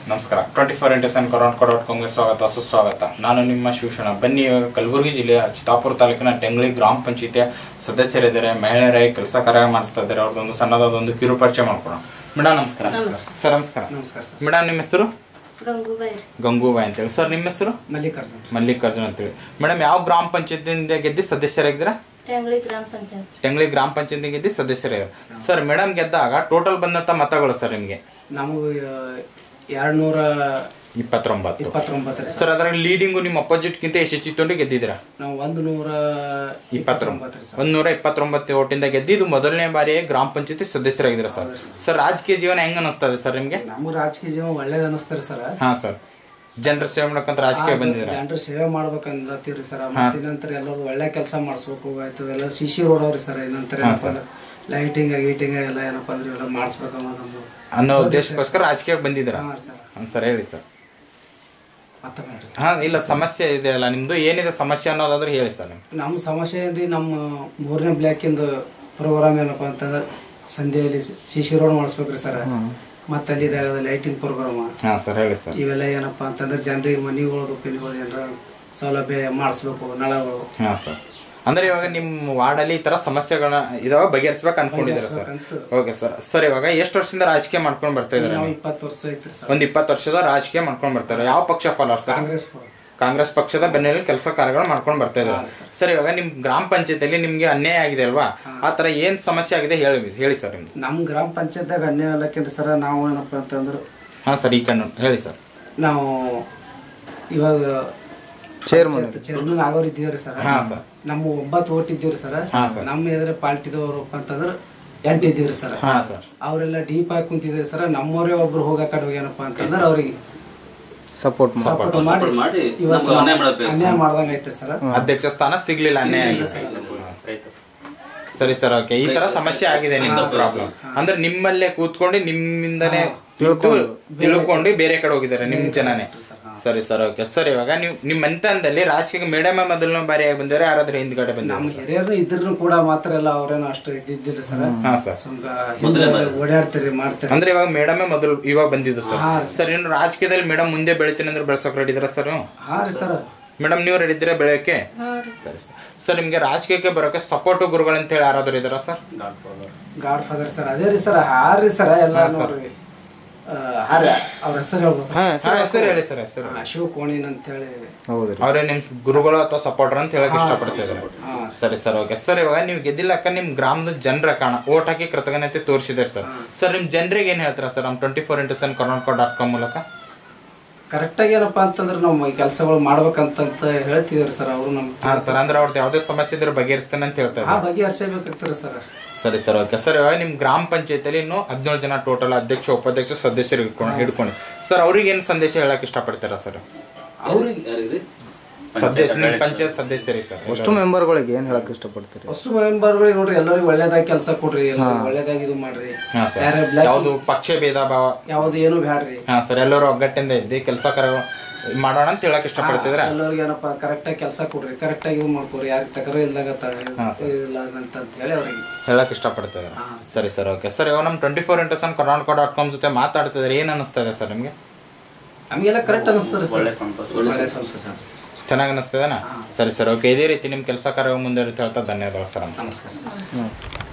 ನಮಸ್ಕಾರ twenty four into seven ಕರೋಡ್ dot ಕಾಮ್ಗೆ ಸ್ವಾಗತ ಸುಸ್ವಾಗತ ನಾನು ನಿಮ್ಮ ಶಿವಶರಣ ಬನ್ನಿ ಇವಾಗ ಕಲಬುರಗಿ ಜಿಲ್ಲೆಯ ಚಿತ್ತಾಪುರ ತಾಲೂಕಿನ ಟೆಂಗ್ಳಿ ಗ್ರಾಮ ಪಂಚಾಯತಿಯ ಸದಸ್ಯರಿದ್ದಾರೆ ಮಹಿಳೆಯರಾಗಿ ಕೆಲಸ ಕಾರ್ಯ ಮಾಡಿಸ್ತಾ ಇದ್ದಾರೆ ಅವ್ರದ್ದೊಂದು ಸಣ್ಣದಾದೊಂದು ಕಿರು ಪರಿಚಯ ಮಾಡ್ಕೊಳೋಣ ಮೇಡಮ್ ನಮಸ್ಕಾರ ಸರ್ ನಮಸ್ಕಾರ ನಮಸ್ಕಾರ ಸರ್ ಮೇಡಮ್ ನಿಮ್ಮ ಹೆಸರು ಗಂಗೂಬಾಯಿ ರೀ ಗಂಗೂಬಾಯಿ ಅಂತೇಳಿ ಸರ್ ನಿಮ್ಮ ಹೆಸರು ಮಲ್ಲಿಕಾರ್ಜುನ್ ಮಲ್ಲಿಕಾರ್ಜುನ್ ಅಂತೇಳಿ ಮೇಡಮ್ ಯಾವ ಗ್ರಾಮ ಪಂಚಾಯತಿಯಿಂದ ಗೆದ್ದಿ ಸದಸ್ಯರಾಗಿದ್ದೀರಾ ಟ್ಯಾಂಗ್ಳಿ ಗ್ರಾಮ ಪಂಚಾಯತ್ ಟೆಂಗ್ಳಿ ಗ್ರಾಮ ಪಂಚಾಯತಿ ಗೆದ್ದಿ ಸದಸ್ಯರಾಗಿದ್ದಾರೆ ಸರ್ ಮೇಡಮ್ ಗೆದ್ದಾಗ ಟೋಟಲ್ ಬಂದಂತ ಮತಗಳು ಸರ್ ನಿಮಗೆ ನಮಗೆ ಎರಡು ನೂರ ಇಪ್ಪತ್ತೊಂಬತ್ತು ಇಪ್ಪತ್ತೊಂಬತ್ತು ರೀ ಸರ್ ಸರ್ ಅದ್ರಾಗ ಲೀಡಿಂಗು ನಿಮ್ಮ ಅಪೋಸಿಟ್ಗಿಂತ ಎಷ್ಟು ಹೆಚ್ಚಿತ್ತು ಗೆದ್ದಿದ್ದೀರಾ ನಾವು ಒಂದು ನೂರ ಇಪ್ಪತ್ತೊಂಬತ್ತು ರೀ ಸರ್ ಒಂದ್ ನೂರ ಇಪ್ಪತ್ತೊಂಬತ್ತು ಓಟಿಂದ ಗೆದ್ದಿದ್ದು ಮೊದಲನೇ ಬಾರಿ ಗ್ರಾಮ ಪಂಚಾಯತಿ ಸದಸ್ಯರಾಗಿದ್ದೀರಾ ಸರ್ ಸರ್ ರಾಜಕೀಯ ಜೀವನ ಹೆಂಗ್ ಅನಿಸ್ತದೆ ಸರ್ ನಿಮ್ಗೆ ನಮಗೆ ರಾಜಕೀಯ ಜೀವನ ಒಳ್ಳೇದು ಅನ್ನಿಸ್ತಾರೆ ಸರ್ ಹಾ ಸರ್ ಜನರ ಸೇವೆ ಮಾಡಕ್ಕಂತ ರಾಜಕೀಯ ಬಂದಿದ್ದೀರಾ ಜನರು ಸೇವೆ ಮಾಡ್ಬೇಕಂತೀರಿ ಸರ್ ಮತ್ತೆ ನಂತರ ಎಲ್ಲರೂ ಒಳ್ಳೆ ಕೆಲಸ ಮಾಡಿಸ್ಬೇಕು ಆಯ್ತು ಎಲ್ಲ ಸಿ ಸಿ ರೋಡ್ ಅವ್ರಿ ಸರ್ ಏನಂತಾರೆ ಏನಪ್ಪ ಅಂದ್ರೆ ಲೈಟಿಂಗ್ ಗೀಟಿಂಗ್ ಎಲ್ಲ ಏನಪ್ಪ ಅಂದ್ರೆ ಇವೆಲ್ಲ ಮಾಡಿಸ್ಬೇಕು ಅನ್ನೋದೊಂದು ಅನ್ನೋ ಉದ್ದೇಶಕ್ಕೋಸ್ಕರ ರಾಜಕೀಯಕ್ಕೆ ಬಂದಿದ್ದೀರಾ ಹಾಂ ಸರ್ ಹ್ಮ್ ಸರ್ ಹೇಳಿ ಸರ್ ಮತ್ತೆ ಮಾಡ್ರಿ ಸರ್ ಹಾ ಇಲ್ಲ ಸಮಸ್ಯೆ ಇದೆ ಅಲ್ಲ ನಿಮ್ದು ಏನಿದೆ ಸಮಸ್ಯೆ ಅನ್ನೋದಾದ್ರೆ ಹೇಳಿ ಸರ್ ನಿಮ್ಗೆ ನಮ್ಮ ಸಮಸ್ಯೆ ಏನ್ರಿ ನಮ್ಮ ಮೂರನೇ ಬ್ಲಾಕಿಂದ ಪ್ರೋಗ್ರಾಮ್ ಏನಪ್ಪ ಅಂತಂದ್ರೆ ಸಂಧ್ಯೆಯಲ್ಲಿ ಸಿ ಸಿ ರೋಡ್ ಮಾಡಿಸ್ಬೇಕ್ರಿ ಸರ್ ಮತ್ತೆ ಅಲ್ಲಿ ಲೈಟಿಂಗ್ ಪ್ರೋಗ್ರಾಮ್ ಹಾ ಸರ್ ಹೇಳಿ ಸರ್ ಇವೆಲ್ಲ ಏನಪ್ಪ ಅಂತಂದ್ರೆ ಜನರಿಗೆ ಮನೆಗಳದು ಪಿನ್ಗಳು ಏನಾರ ಸೌಲಭ್ಯ ಮಾಡಿಸ್ಬೇಕು ನಳಗಳು ಹಾ ಸರ್ ಅಂದ್ರೆ ಇವಾಗ ನಿಮ್ಮ ವಾರ್ಡಲ್ಲಿ ಈ ತರ ಸಮಸ್ಯೆಗಳನ್ನ ಇದಾವ ಬಗೆಹರಿಸ್ಬೇಕು ಅನ್ಕೊಂಡಿದ್ದೀರಾ ಸರ್ ಅಂತ ಓಕೆ ಸರ್ ಸರ್ ಇವಾಗ ಎಷ್ಟು ವರ್ಷದಿಂದ ರಾಜಕೀಯ ಮಾಡ್ಕೊಂಡು ಬರ್ತಾ ಇದ್ದಾರೆ ನಾವು ಇಪ್ಪತ್ತು ವರ್ಷ ಐತ್ರಿ ಸರ್ ಒಂದ್ ಇಪ್ಪತ್ತು ವರ್ಷದ ರಾಜಕೀಯ ಮಾಡ್ಕೊಂಡು ಬರ್ತಾರೆ ಯಾವ ಪಕ್ಷ ಫಾಲೋವರ್ ಸರ್ ಕಾಂಗ್ರೆಸ್ ಪರ. ಕಾಂಗ್ರೆಸ್ ಪಕ್ಷದ ಬೆನ್ನೆಲುಬು ಕೆಲಸ ಕಾರ್ಯಗಳು ಮಾಡ್ಕೊಂಡು ಬರ್ತಾ ಇದ್ದಾರೆ ಸರ್ ಇವಾಗ ನಿಮ್ ಗ್ರಾಮ ಪಂಚಾಯತಿಯಲ್ಲಿ ನಿಮ್ಗೆ ಅನ್ಯಾಯ ಆಗಿದೆ ಅಲ್ವಾ ಆ ತರ ಏನ್ ಸಮಸ್ಯೆ ಆಗಿದೆ ಹೇಳಿ ಹೇಳಿ ಸರ್ ನಿಮ್ಗೆ ನಮ್ಮ ಗ್ರಾಮ ಪಂಚಾಯತ್ದಾಗ ಅನ್ಯಾಯ ಅಲ್ಲಕ್ಕಿಂತ ಸರ್ ನಾವು ಏನಪ್ಪ ಅಂತಂದ್ರೆ ಹಾ ಸರ್ ಈ ಕಣ್ಣು ಹೇಳಿ ಸರ್ ನಾವು ಇವಾಗ ಚೇರ್ಮನ್ ಚೇರ್ಮನ್ ಆಗೋರು ಇದ್ದೀವ್ರಿ ಸರ್ ಹಾ ಸರ್ ನಮ್ಮ ಒಂಬತ್ತು ಓಟ್ ಇದ್ದೀವ್ರಿ ಸರ್ ಹಾ ಸರ್ ನಮ್ಮ ಎದುರು ಪಾರ್ಟಿದವರು ಅಂತಂದ್ರೆ ಎಂಟು ಇದ್ದೀವ್ರಿ ಸರ್ ಹಾ ಸರ್ ಅವರೆಲ್ಲ ಡೀಪ್ ಆಗಿ ಕುಂತಿದ್ದಾರೆ ಸರ್ ನಮ್ಮವರೇ ಒಬ್ರು ಹೋಗೋ ಕಡೆ ಹೋಗ್ಯಾನಪ್ಪ ಅಂತಂದ್ರೆ ಅವ್ರಿಗೆ ಸಪೋರ್ಟ್ ಸಪೋರ್ಟ್ ಮಾಡಿ ಇವತ್ತು ಅನ್ಯಾಯ ಮಾಡ್ದಂಗ ಐತ್ರಿ ಸರ್ ಅಧ್ಯಕ್ಷ ಸ್ಥಾನ ಸಿಗ್ಲಿಲ್ಲ ಅನ್ಯಾಯ ಆಗಿದೆ. ಸರಿ ಸರ್ ಓಕೆ ಈ ತರ ಸಮಸ್ಯೆ ಆಗಿದೆ ನಿಮ್ದು ಪ್ರಾಬ್ಲಮ್ ಅಂದ್ರೆ ನಿಮ್ಮಲ್ಲೇ ಕೂತ್ಕೊಂಡು ನಿಮ್ಮಿಂದನೇ ತಿಳ್ಕೊಂಡು ತಿಳ್ಕೊಂಡು ಬೇರೆ ಕಡೆ ಹೋಗಿದ್ದಾರೆ ನಿಮ್ ಜನನೇ ಸರಿ ಸರ್ ಓಕೆ ಸರ್ ಇವಾಗ ನೀವು ನಿಮ್ಮ ಮಂತನದಲ್ಲಿ ರಾಜಕೀಯ ಮೇಡಮ್ ಮೊದಲನೇ ಬಾರಿಯಾಗಿ ಬಂದಿದ್ದಾರೆ ಯಾರಾದ್ರೂ ಹಿಂದ್ಗಡೆ ಬಂದಿದ್ದಾರೆ ನಮ್ಮ ಹಿರಿಯರು ಇದ್ರು ಕೂಡ ಮಾತ್ರ ಎಲ್ಲ ಅವ್ರೇನು ಅಷ್ಟು ಇದ್ದಿದ್ದಿಲ್ಲ ಸರ್ ಹಾ ಸರ್ ಸುಮ್ಕ ಹಿಂದೆ ಓಡಾಡ್ತೀರಿ ಮಾಡ್ತೀರಿ ಅಂದ್ರೆ ಇವಾಗ ಮೇಡಮ್ ಮೊದಲು ಇವಾಗ ಬಂದಿದ್ದು ಸರ್ ಹಾ ಸರ್ ಇನ್ನು ರಾಜಕೀಯದಲ್ಲಿ ಮೇಡಮ್ ಮುಂದೆ ಬೆಳಿತೀನಿ ಅಂದ್ರೆ ಬೆಳ್ಸೋಕ್ ರೆಡಿ ಇದ್ರ ಸರ್ ಹಾ ರೀ ಸರ್ ಮೇಡಮ್ ನೀವು ರೆಡಿ ಇದ್ದೀರಾ ಬೆಳೆಯೋಕೆ ಹಾಂ ರೀ ಸರಿ ಸರ್ ಸರ್ ನಿಮ್ಗೆ ರಾಜಕೀಯಕ್ಕೆ ಬರೋಕೆ ಸಪೋರ್ಟ್ ಗುರುಗಳು ಅಂತ ಹೇಳಿ ಯಾರಾದ್ರೂ ಇದಾರ ಸರ್ ಗಾಡ್ ಫಾದರ್ ಸರ್ ಅದೇ ರೀ ಸರ್ ಹಾರಿ ಸರ್ ಎಲ್ಲ ನೋಡ್ರಿ ಆ, ಹಾರಿ ಅವ್ರ ಹೆಸರು ಹೇಳ್ಬೋದು ಹಾ ಹೆಸರು ಹೇಳಿ ಸರ್ ಹೆಸರು ಅಶೋಕ್ ಕೋಣಿನ್ ಅಂತ ಹೇಳಿ ಹೌದ್ರಿ ಅವರೇ ನಿಮ್ ಗುರುಗಳು ಅಥವಾ ಸಪೋರ್ಟರ್ ಅಂತ ಹೇಳಕ್ ಇಷ್ಟಪಡ್ತಿದ್ದಾರೆ ಹಾ ಸರಿ ಸರ್ ಓಕೆ ಸರ್ ಇವಾಗ ನೀವು ಗೆದ್ದಿಲ್ಲಕ್ಕ ನಿಮ್ ಗ್ರಾಮದ ಜನರ ಕಾಣ ಓಟ್ ಹಾಕಿ ಕೃತಜ್ಞತೆ ತೋರಿಸಿದ್ದಾರೆ ಸರ್ ಸರ್ ನಿಮ್ ಜನರಿಗೆ ಏನ್ ಹೇಳ್ತೀರಾ ಸರ್ ನಮ್ twenty four into seven Karnataka dot com ಮೂಲಕ ಕರೆಕ್ಟಾಗಿ ಏನಪ್ಪ ಅಂತಂದ್ರೆ ನಾವು ಈ ಕೆಲಸಗಳು ಮಾಡ್ಬೇಕಂತಂತ ಹೇಳ್ತಿದಾರೆ ಸರ್ ಅವರು ನಮ್ ಹಾ ಸರ್ ಅಂದ್ರೆ ಅವ್ರದ್ದು ಯಾವ್ದೇ ಸಮಸ್ಯೆ ಇದ್ರೆ ಬಗೆಹರಿಸ್ತಾನೆ ಅಂತ ಹೇಳ್ತಾ ಆ ಇದ್ದಾರೆ ಬಗೆಹರಿಸಬೇಕಾಗ್ತಾರೆ ಸರ್ ಸರಿ ಸರ್ ಓಕೆ ಸರ್ ಇವಾಗ ನಿಮ್ ಗ್ರಾಮ ಪಂಚಾಯತಿಯಲ್ಲಿ ಇನ್ನು ಹದಿನೇಳು ಜನ ಟೋಟಲ್ ಅಧ್ಯಕ್ಷ ಉಪಾಧ್ಯಕ್ಷ ಸದಸ್ಯರು ಇಟ್ಕೊಂಡು ಹಿಡ್ಕೊಂಡು ಸರ್ ಅವ್ರಿಗೆ ಏನ್ ಸಂದೇಶ ಹೇಳಕ್ ಇಷ್ಟಪಡ್ತೀರಾ ಸರ್ ಅವ್ರಿಗೆ ಸದಸ್ಯ ನಿಮ್ ಪಂಚಾಯತ್ ಸದಸ್ಯರಿಗೆ ಸರ್ ಅಷ್ಟು ಮೆಂಬರ್ಗಳಿಗೆ ಏನ್ ಹೇಳಕ್ ಇಷ್ಟಪಡ್ತೀರಿ ಹೊಸ ಮೆಂಬರ್ಗಳಿಗೆ ನೋಡ್ರಿ ಎಲ್ಲರಿಗೂ ಒಳ್ಳೇದಾಗಿ ಕೆಲಸ ಕೊಡ್ರಿ ಎಲ್ಲರಿಗೂ ಒಳ್ಳೇದಾಗಿ ಇದು ಮಾಡ್ರಿ ಹಾ ಸರ್ ಯಾರೇ ಬ್ಲಾಕ್ ಯಾವ್ದು ಪಕ್ಷ ಭೇದ ಭಾವ ಯಾವ್ದು ಏನು ಬ್ಯಾಡ್ರಿ ಹಾ ಸರ್ ಎಲ್ಲರೂ ಒಗ್ಗಟ್ಟಿಂದ ಇದ್ದು ಕೆಲಸ ಕಾರ್ಯಗಳು ಮಾಡೋಣ ಅಂತ ಹೇಳಕ್ ಇಷ್ಟಪಡ್ತಿದ್ರ ಎಲ್ಲರಿಗೆ ಏನಪ್ಪ ಕರೆಕ್ಟಾಗಿ ಕೆಲಸ ಕೊಡ್ರಿ ಕರೆಕ್ಟಾಗಿ ಇದು ಮಾಡ್ಕೊರಿ ಯಾರಿಗೆ ತಕರ ಇಲ್ದಾಗ ಇಲ್ಲ ಅಂತ ಹೇಳಿ ಅವ್ರಿಗೆ ಹೇಳಕ್ ಇಷ್ಟಪಡ್ತಿದ್ರ ಸರಿ ಸರ್ ಓಕೆ ಸರ್ ಇವಾಗ ನಮ್ಮ twenty four into seven Karnataka dot com ಜೊತೆ ಮಾತಾಡ್ತಿದ್ರೆ ಏನ್ ಅನಿಸ್ತಾ ಇದೆ ಸರ್ ನಿಮ್ಗೆ ನಮಗೆಲ್ಲ ಕರೆಕ್ಟ್ ಅನಿಸ್ತದೆ ಸರ್ ಒಳ್ಳೆ ಸಂತೋಷ ಅನಿಸ್ತದೆ ಚೆನ್ನಾಗಿ ಅನಿಸ್ತದೇನಾ ಸರಿ ಸರ್ ಓಕೆ ಇದೇ ರೀತಿ ನಿಮ್ ಕೆಲಸ ಕಾರ್ಯ ಮುಂದೆ ಹೇಳ್ತಾ ಧನ್ಯವಾದಗಳು ಸರ್ ನಮಸ್ಕಾರ ಸರ್ ಹ್ಮ್